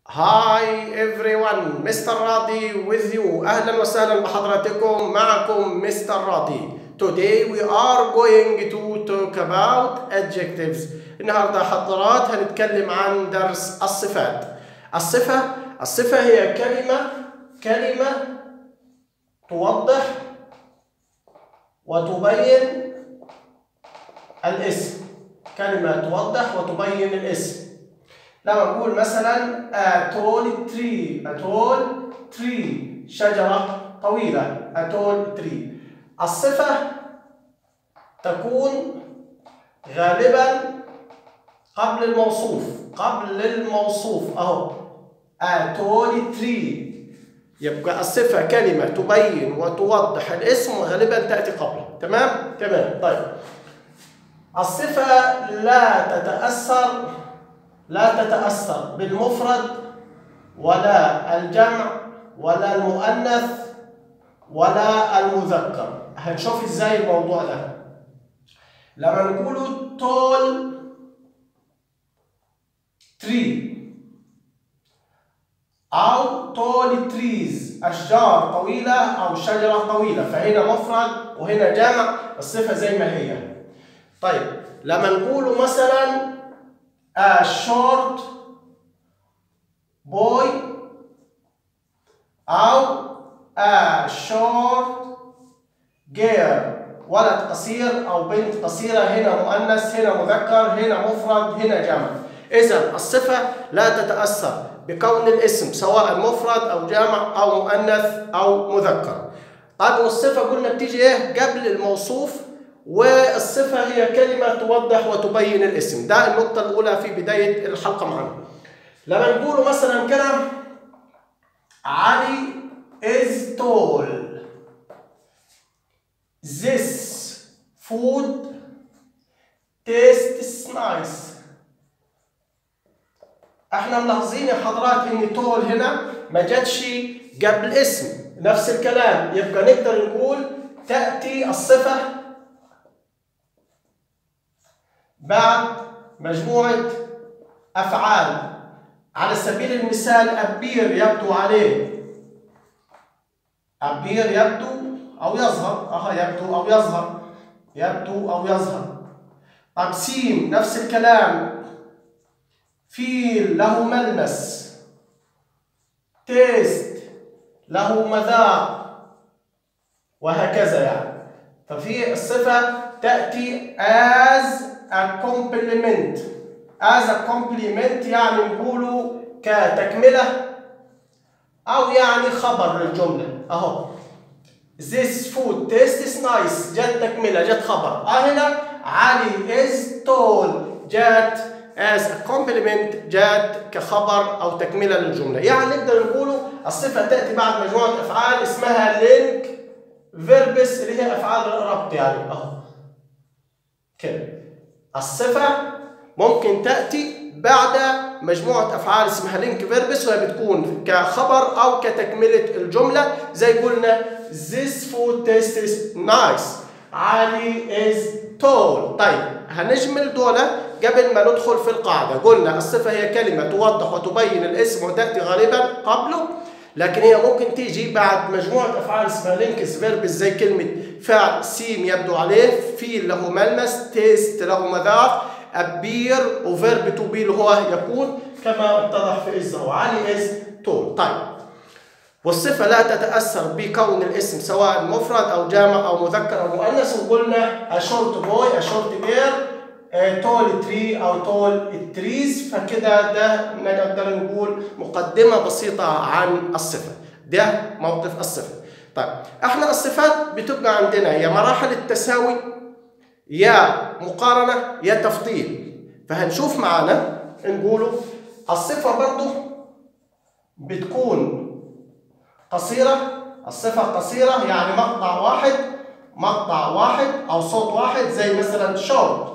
Hi everyone, Mr. Radi with you. أهلا وسهلا بحضراتكم معكم Mr. Radi. Today we are going to talk about adjectives. النهارده حضرات هنتكلم عن درس الصفات. الصفة الصفة هي كلمة كلمة توضح وتبين الاسم. كلمة توضح وتبين الاسم. لما نقول مثلا a tall tree a tall tree شجرة طويلة a tall tree الصفة تكون غالبا قبل الموصوف قبل الموصوف اهو a tall tree يبقى الصفة كلمة تبين وتوضح الاسم وغالبا تأتي قبله تمام؟ تمام طيب الصفة لا تتأثر لا تتأثر بالمفرد ولا الجمع ولا المؤنث ولا المذكر هنشوف ازاي الموضوع ده لما نقول tall tree أو tall trees أشجار طويلة أو شجرة طويلة فهنا مفرد وهنا جمع الصفة زي ما هي طيب لما نقول مثلا a short boy أو a short girl ولد قصير أو بنت قصيرة هنا مؤنث هنا مذكر هنا مفرد هنا جمع إذا الصفة لا تتأثر بكون الاسم سواء مفرد أو جمع أو مؤنث أو مذكر طيب والصفة قلنا بتيجي إيه قبل الموصوف والصفة هي كلمة توضح وتبين الاسم ده النقطة الأولى في بداية الحلقة معنا لما نقول مثلا كده علي is tall this food tastes nice احنا ملاحظين يا حضرات ان تول هنا ما جاتش قبل اسم نفس الكلام يبقى نقدر نقول تأتي الصفة بعد مجموعة أفعال على سبيل المثال أبير يبدو عليه أبير يبدو أو يظهر أها يبدو أو يظهر يبدو أو يظهر طب سين نفس الكلام فيل له ملمس تيست له مذاق وهكذا يعني ففي الصفة تأتي as a complement as a complement يعني نقوله كتكملة أو يعني خبر للجملة أهو This food tastes nice جت تكملة جت خبر آه هنا علي is tall جت as a complement جت كخبر أو تكملة للجملة يعني نقدر نقوله الصفة تأتي بعد مجموعة أفعال اسمها link verbs اللي هي أفعال الربط يعني أهو كده الصفة ممكن تأتي بعد مجموعة أفعال اسمها لينك فيربس وهي بتكون كخبر أو كتكملة الجملة زي قلنا This food tastes nice علي is tall طيب هنجمل دولة قبل ما ندخل في القاعدة قلنا الصفة هي كلمة توضح وتبين الاسم وتأتي غالبا قبله لكن هي ممكن تيجي بعد مجموعة أفعال اسمها لينكس فيربس زي كلمة فعل سيم يبدو عليه فيل له ملمس تيست له مذاق أبير وفيرب تو بي اللي هو يكون كما اتضح في إزه علي إز تول طيب والصفة لا تتأثر بكون الاسم سواء مفرد أو جامع أو مذكر أو مؤنث وقلنا أشورت بوي أشورت جير تول تري أو تول تريز فكده ده نقدر نقول مقدمة بسيطة عن الصفة ده موقف الصفة طيب احنا الصفات بتبقى عندنا يا مراحل التساوي يا مقارنة يا تفضيل فهنشوف معانا نقوله الصفة برضو بتكون قصيرة الصفة قصيرة يعني مقطع واحد مقطع واحد أو صوت واحد زي مثلا short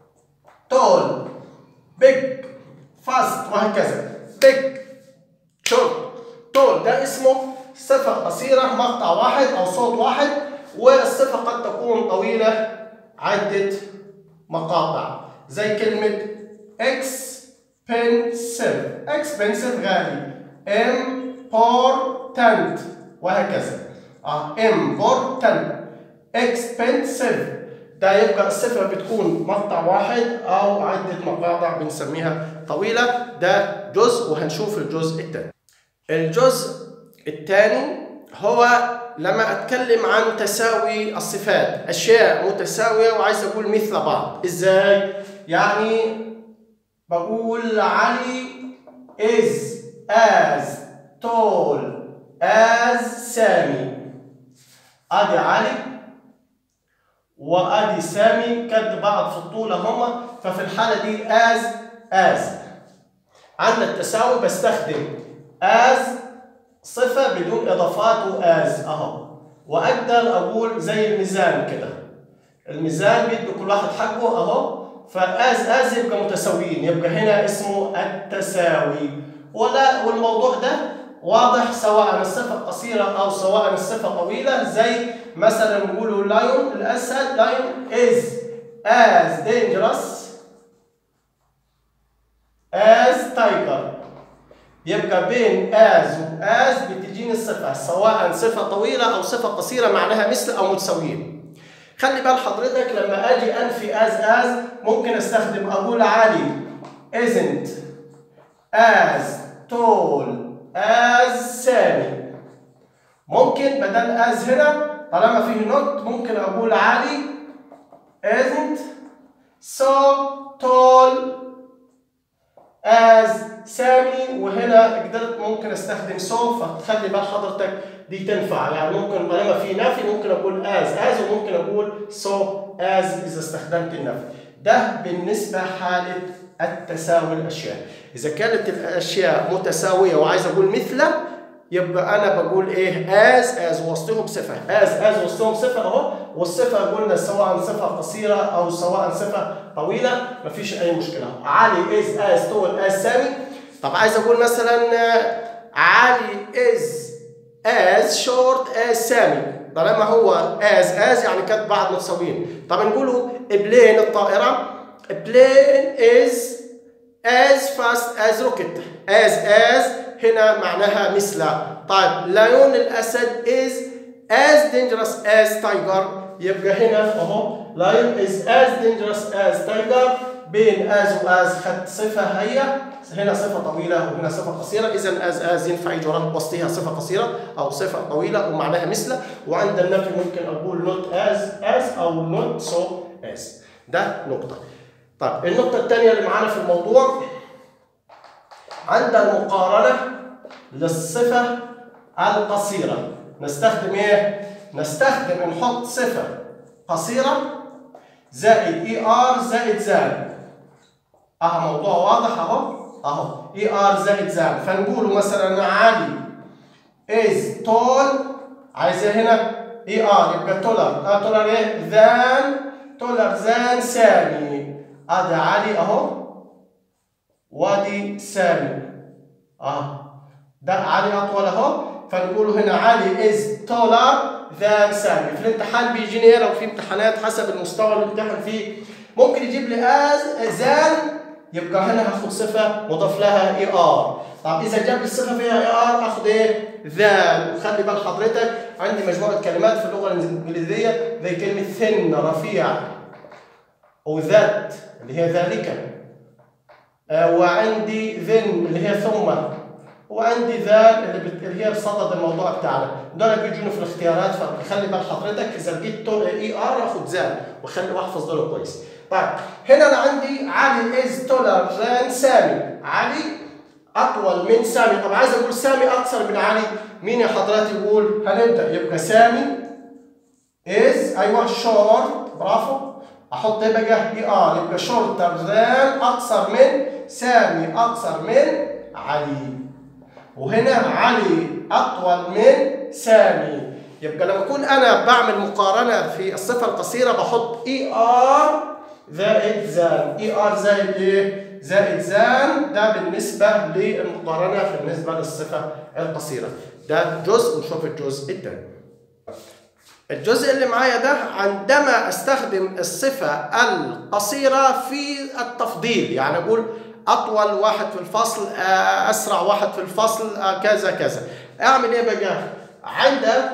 tall big fast وهكذا big short tall ده اسمه صفة قصيرة مقطع واحد أو صوت واحد والصفة قد تكون طويلة عدة مقاطع زي كلمة expensive expensive غالي important وهكذا اه important expensive ده يبقى الصفة بتكون مقطع واحد أو عدة مقاطع بنسميها طويلة ده جزء وهنشوف الجزء الثاني الجزء الثاني هو لما أتكلم عن تساوي الصفات أشياء متساوية وعايز أقول مثل بعض إزاي؟ يعني بقول علي is as tall as سامي ادي علي وادي سامي قد بعض في الطول هما ففي الحاله دي as as عند التساوي بستخدم as صفه بدون اضافات واز اهو واقدر اقول زي الميزان كده الميزان بيدي كل واحد حقه اهو فاز از يبقى متساويين يبقى هنا اسمه التساوي ولا والموضوع ده واضح سواء الصفة قصيرة أو سواء الصفة طويلة زي مثلا نقولوا لايون الأسد لايون is as dangerous as tiger يبقى بين as و as بتجيني الصفة سواء صفة طويلة أو صفة قصيرة معناها مثل أو متساويين خلي بال حضرتك لما أجي أنفي as as ممكن أستخدم أقول علي isn't as tall as سامي ممكن بدل as هنا طالما فيه not ممكن اقول علي isn't so tall as سامي وهنا قدرت ممكن استخدم so فتخلي بال حضرتك دي تنفع يعني ممكن طالما في نفي ممكن اقول as as وممكن اقول so as اذا استخدمت النفي ده بالنسبه حاله التساوي الاشياء اذا كانت الاشياء متساويه وعايز اقول مثله يبقى انا بقول ايه as as وسطهم صفه as as وسطهم صفه اهو والصفه قلنا سواء صفه قصيره او سواء صفه طويله مفيش اي مشكله علي is as tall as سامي طب عايز اقول مثلا علي is as short as سامي طالما هو as as يعني كانت بعض متساويين طب نقوله بلين الطائره plane is as fast as rocket as as هنا معناها مثل طيب لايون الاسد is as dangerous as tiger يبقى هنا اهو لايون is as dangerous as tiger بين as و as خدت صفه هي هنا صفه طويله وهنا صفه قصيره اذا as as ينفع يجي وسطها صفه قصيره او صفه طويله ومعناها مثل وعند النفي ممكن اقول not as as او not so as ده نقطه طيب النقطة الثانية اللي معانا في الموضوع عند المقارنة للصفة القصيرة نستخدم ايه؟ نستخدم نحط صفة قصيرة زائد اي ار زائد زان اهو موضوع واضح اهو اهو اي ار زائد زان فنقول مثلا علي از تول عايزة هنا اي ار يبقى تولر اه تولر ايه؟ ذان تولر ذان سامي ادي علي اهو وادي سامي اه ده علي اطول اهو فنقول هنا علي از تولر ذان سامي في الامتحان بيجيني لو في امتحانات حسب المستوى اللي امتحن فيه ممكن يجيب لي از زان يبقى هنا هاخد صفه مضاف لها اي ار طب اذا جاب لي الصفه فيها اي ار اخد ايه ذان وخلي بال حضرتك عندي مجموعه كلمات في اللغه الانجليزيه زي كلمه ثن رفيع وذات اللي هي ذلك آه وعندي ذن اللي هي ثم وعندي ذال اللي, بت... اللي هي بصدد الموضوع بتاعنا دول بيجوني في الاختيارات فخلي بال حضرتك اذا لقيت اي ار اخد ذال واخلي واحفظ دول كويس طيب هنا انا عندي علي از تولر ذان سامي علي اطول من سامي طب عايز اقول سامي اقصر من علي مين يا حضرات يقول هنبدا يبقى سامي از ايوه شورت برافو احط ايه بقى اي ار يبقى شورتر ذان اقصر من سامي اقصر من علي وهنا علي اطول من سامي يبقى لما اكون انا بعمل مقارنه في الصفه القصيره بحط اي ار زائد زان اي ار زائد ايه زائد زان ده بالنسبه للمقارنه بالنسبه للصفه القصيره ده جزء ونشوف الجزء الثاني الجزء اللي معايا ده عندما استخدم الصفة القصيرة في التفضيل يعني أقول اطول واحد في الفصل آه، اسرع واحد في الفصل آه، كذا كذا اعمل ايه بقى عند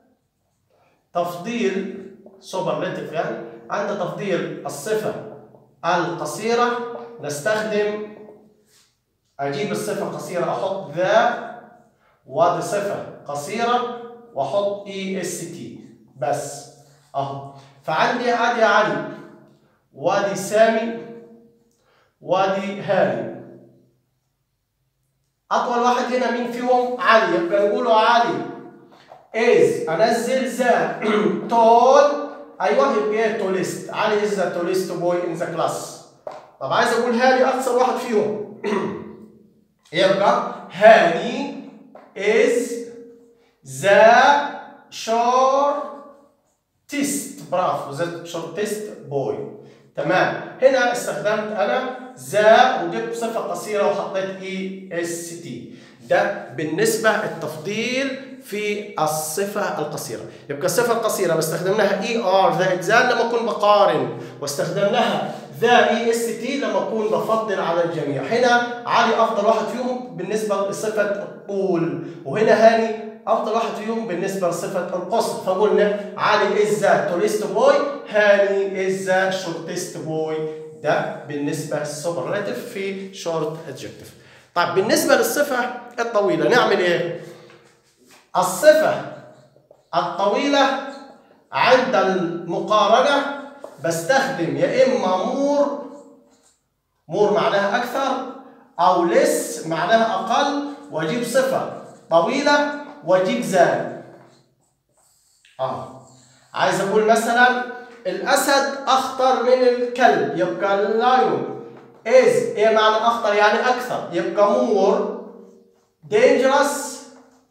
تفضيل سوبرلاتيف يعني عند تفضيل الصفه القصيره نستخدم اجيب الصفه قصيره احط ذا وادي صفه قصيره واحط اي اس تي بس اهو فعندي ادي علي وادي سامي وادي هاني اطول واحد هنا مين فيهم علي يبقى نقوله علي از انزل ذا تول ايوه يبقى توليست علي از ذا توليست بوي ان ذا كلاس طب عايز اقول هاني اقصر واحد فيهم يبقى هاني is the shortest برافو the shortest boy تمام هنا استخدمت انا ذا وجبت صفه قصيره وحطيت اي اس تي ده بالنسبه التفضيل في الصفه القصيره يبقى الصفه القصيره بستخدم لها اي ار زائد ذا لما اكون بقارن واستخدم لها ذا اي اس تي لما اكون بفضل على الجميع هنا علي افضل واحد فيهم بالنسبه لصفه الطول وهنا هاني افضل واحد فيهم بالنسبه لصفه القصر فقلنا علي از ذا توليست بوي هاني از ذا شورتست بوي ده بالنسبه للسوبرلاتيف في شورت ادجكتيف طيب بالنسبه للصفه الطويله نعمل ايه الصفه الطويله عند المقارنه بستخدم يا اما مور مور معناها اكثر او لس معناها اقل واجيب صفه طويله واجيب زان اه عايز اقول مثلا الاسد اخطر من الكلب يبقى اللايون از ايه معنى اخطر يعني اكثر يبقى مور dangerous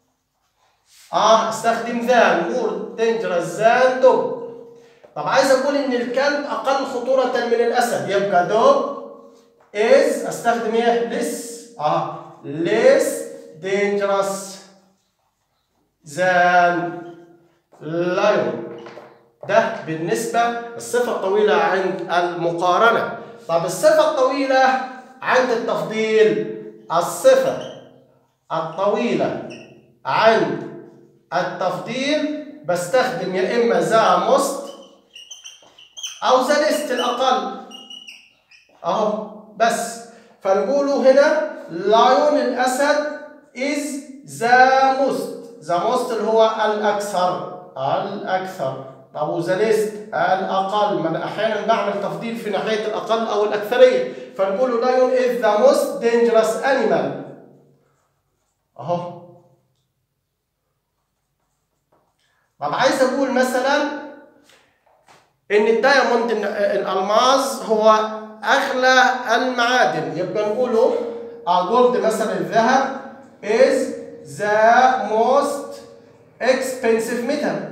اه استخدم ذان مور dangerous ذان دوب طب عايز اقول ان الكلب اقل خطوره من الاسد يبقى دوب از استخدم ايه less اه less dangerous than lion ده بالنسبة الصفة الطويلة عند المقارنة طب الصفة الطويلة عند التفضيل الصفة الطويلة عند التفضيل بستخدم يا إما ذا موست أو ذا ليست الأقل أهو بس فنقوله هنا لايون الأسد is ذا موست ذا موست اللي هو الأكثر الأكثر طب وذا ليست الأقل ما أنا أحيانا بعمل تفضيل في ناحية الأقل أو الأكثرية فنقول لايون is the most dangerous animal أهو طب عايز أقول مثلا إن الدايموند الألماس هو أغلى المعادن يبقى نقوله جولد مثلا الذهب is the most expensive metal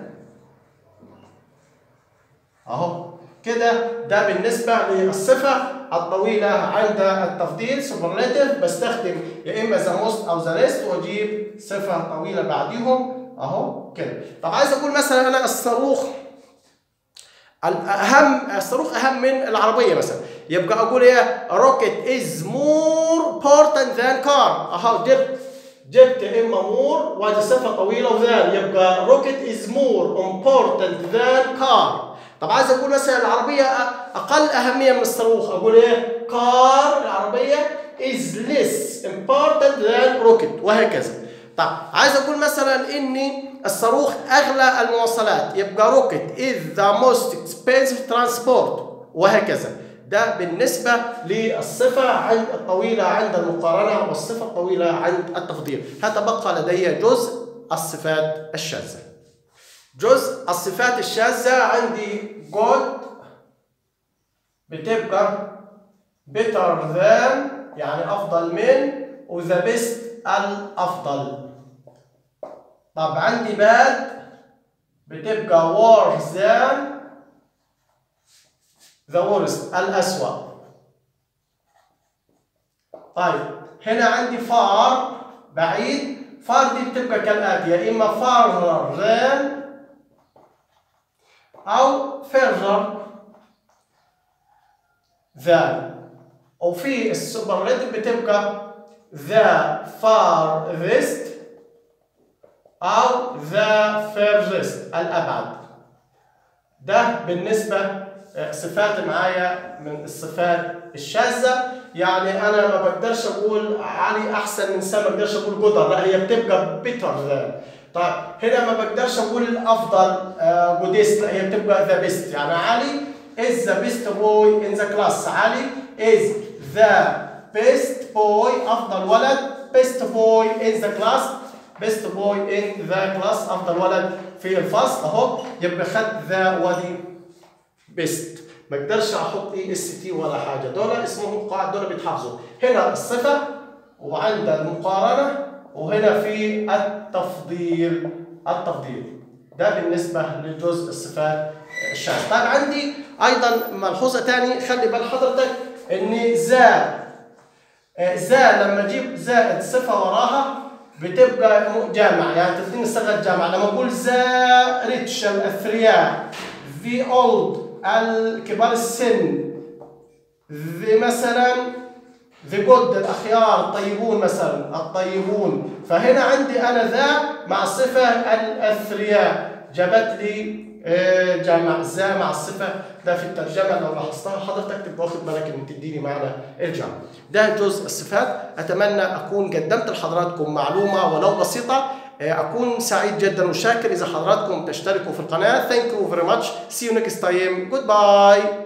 اهو كده ده بالنسبه للصفه الطويله عند التفضيل سوبرلاتيف بستخدم يا اما ذا موست او ذا ليست واجيب صفه طويله بعديهم اهو كده طب عايز اقول مثلا انا الصاروخ الاهم الصاروخ اهم من العربيه مثلا يبقى اقول ايه روكيت از مور بورتنت ذان كار اهو جبت جبت اما مور وادي صفه طويله وذان يبقى روكيت از مور امبورتنت ذان كار طب عايز اقول مثلا العربيه اقل اهميه من الصاروخ اقول ايه كار العربيه is less important than rocket وهكذا طب عايز اقول مثلا ان الصاروخ اغلى المواصلات يبقى روكت is the most expensive transport وهكذا ده بالنسبة للصفة عند الطويلة عند المقارنة والصفة الطويلة عند التفضيل هتبقى لدي جزء الصفات الشاذة جزء الصفات الشاذة عندي good بتبقى better than يعني أفضل من و the best الأفضل طب عندي bad بتبقى worse than the worst الأسوأ طيب هنا عندي far بعيد far دي بتبقى كالآتي يا إما farther than أو further than وفي السوبرلاتيف بتبقى the farthest أو the furthest الأبعد ده بالنسبة صفات معايا من الصفات الشاذة يعني أنا ما بقدرش أقول علي أحسن من سام ما بقدرش أقول قدر لا هي بتبقى better than طيب هنا ما بقدرش أقول الأفضل جوديست لا هي بتبقى the best يعني علي is the best boy in the class علي is the best boy أفضل ولد best boy in the class best boy in the class أفضل ولد في الفصل أهو يبقى خد ذا ودي بيست ما اقدرش احط اي اس تي ولا حاجه دول اسمهم قواعد دول بيتحفظوا هنا الصفه وعند المقارنه وهنا في التفضيل التفضيل ده بالنسبه لجزء الصفات الشاذ طيب عندي ايضا ملحوظه ثاني خلي بال حضرتك ان ذا ذا لما اجيب زائد صفه وراها بتبقى جامع يعني تديني صيغه جامع لما اقول ذا ريتش الاثرياء the old الكبار السن the مثلا the good الأخيار الطيبون مثلا الطيبون فهنا عندي أنا ذا مع الصفة الأثرياء جابت لي جمع ذا مع الصفة ده في الترجمة لو لاحظتها حضرتك تبقى واخد بالك إن تديني معنى الجمع ده جزء الصفات أتمنى أكون قدمت لحضراتكم معلومة ولو بسيطة أكون سعيد جدا وشاكر إذا حضراتكم تشتركوا في القناة Thank you very much See you next time Goodbye